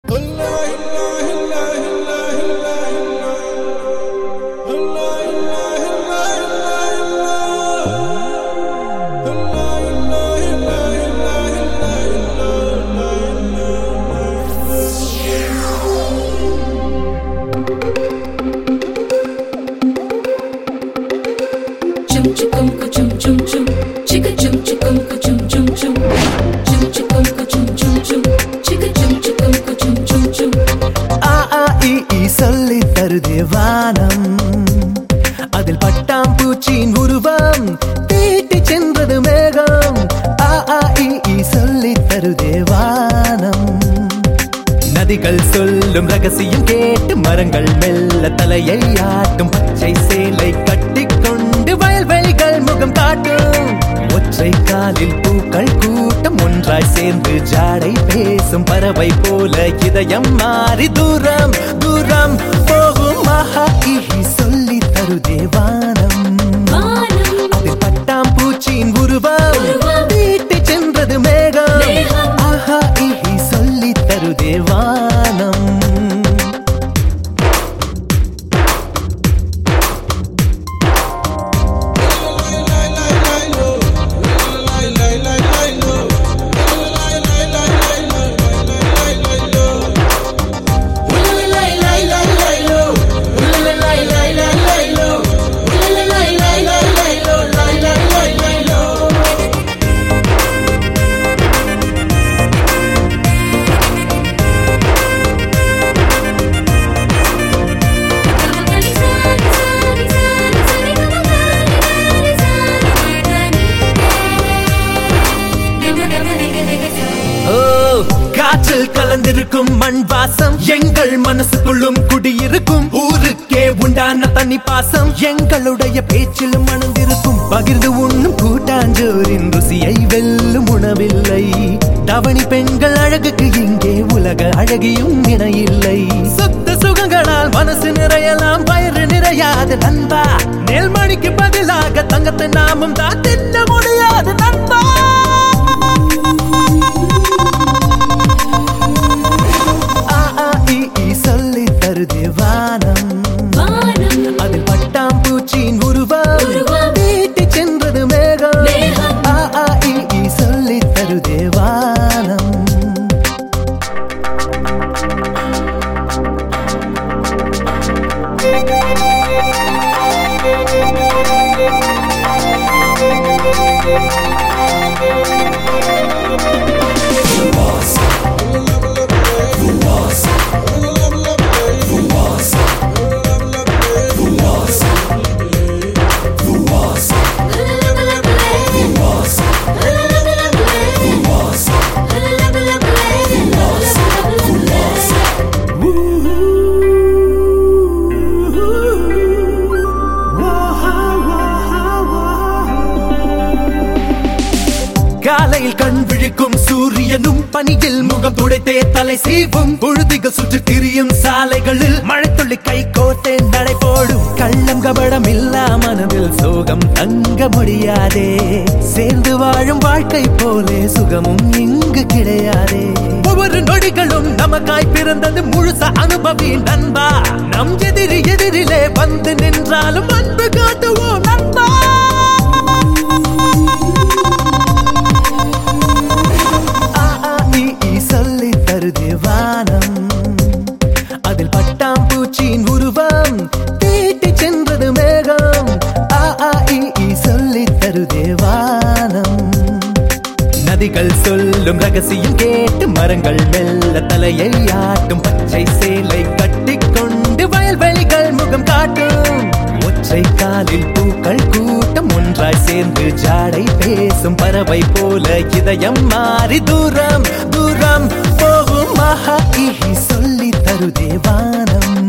Chum chukum ka chum chum chum. Chicka chum chukum ka chum chum chum. Chum chukum ka chum chum chum. Chicka chum chukum ka chum chum chum. ஆ ஆ இ ஈ சொல்லி தருதே வானம் அதில் பட்டாம்பூச்சியின் உருவம் தீட்டி சென்றது மேகம் ஆ ஆ இ ஈ சொல்லி தருதே வானம் நதிகள் சொல்லும் ரகசியம் கேட்டு மரங்கள் மெல்ல தலையை ஆட்டும் பச்சை சேலை கட்டிக்கொண்டு வயல்வெளிகள் முகம் காட்டும் ஒற்றை காலில் பூக்கள் கூட்டம் ஒன்றாய் சேர்ந்து ஜாடை பேசும் பறவை போல இதயம் மாறி தூரம் தூரம் போகும் மகா இஹி சொல்லி தருதே வானம் வானம். அதில் பட்டாம்பூச்சியின் உருவம் உருவம். வீட்டு சென்றது மேகம் மேகம். ஆஹா இஹி சொல்லி தருதே வானம் ஓ காற்றில் கலந்திருக்கும் மண் வாசம் எங்கள் மனசுக்குள்ளும் குடியிருக்கும் ஊருக்கே உண்டான தனி பாசம் எங்களுடைய பேச்சிலும் மணந்திருக்கும் பகிர்ந்து உண்ணும் கூட்டாஞ்சோரின் ருசியை வெல்லும் உணவில்லை தவணி பெண்கள் அழகுக்கு இங்கே உலக அழகியும் இணையில்லை சொத்து சுகங்களால் மனசு நிறையலாம் வயிறு நிறையாது நண்பா நெல்மணிக்கு பதிலாக தங்கத்தை நாமும் தான் தின்ன முடியாது நண்பா ஆ ஆ இ ஈ சொல்லி தருதே வானம் வானம். அதில் பட்டாம்பூச்சியின் உருவம் உருவம். வீட்டு சென்றது மேகம் மேகம். ஆ ஆ இ ஈ சொல்லி தருதே வானம் காலையில் கண் விழிக்கும் சூரியனும் பனியில் முகம் துடைத்தே தலை சீவும் பொழுதிகள் சுற்றி திரியும் சாலைகளில் மழைத்துள்ளி கை கோர்த்தே நடை போடும் கள்ளம் கபடம் இல்லா மனதில் சோகம் தங்க முடியாதே சேர்ந்து வாழும் வாழ்க்கை போலே சுகமும் இங்கு கிடையாதே ஒவ்வொரு நொடிகளும் நமக்காய் பிறந்தது முழுச அனுபவி நண்பா நம் எதிரி எதிரிலே வந்து நின்றாலும் அன்பு காட்டுவோம் நண்பா ஆ ஆ இ ஈ சொல்லி தருதே வானம் அதில் பட்டாம்பூச்சியின் உருவம் தீட்டி சென்றது மேகம் ஆ ஆ இ ஈ சொல்லி தருதே வானம் நதிகள் சொல்லும் ரகசியம் கேட்டு மரங்கள் மெல்ல தலையை ஆட்டும் பச்சை சேலை கட்டிக்கொண்டு வயல்வெளிகள் முகம் காட்டும் ஒற்றை காலில் பூக்கள் கூட்டம் ஒன்றாய் சேர்ந்து ஜாடை பேசும் பறவை போல இதயம் மாறி தூரம் தூரம் போகும் மகா இஹி சொல்லி தருதே வானம்